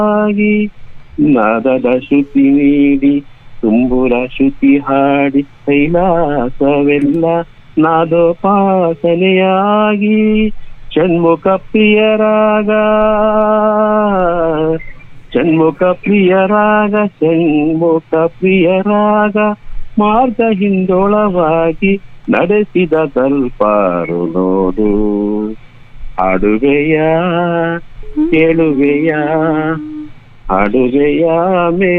ಆಗಿ ನಾದದ ಶ್ರುತಿ ನೀಡಿ ತುಂಬುರ ಶ್ರುತಿ ಹಾಡಿ ಕೈಲಾಸವೆಲ್ಲ ನಾದೋಪಾಸನೆಯಾಗಿ ಷಣ್ಮುಖ ಪ್ರಿಯರಾಗ ಷಣ್ಮುಖ ಪ್ರಿಯರಾಗ ಷಣ್ಮುಖ ಪ್ರಿಯರಾಗ ಮಾರ್ಗ ಹಿಂದೊಳವಾಗಿ ನಡೆಸಿದ ತಲ್ಪಾರು ನೋಡು ಹಾಡುವೆಯ ಕೇಳುವೆಯ ಹಾಡುವೆಯ ಮೇ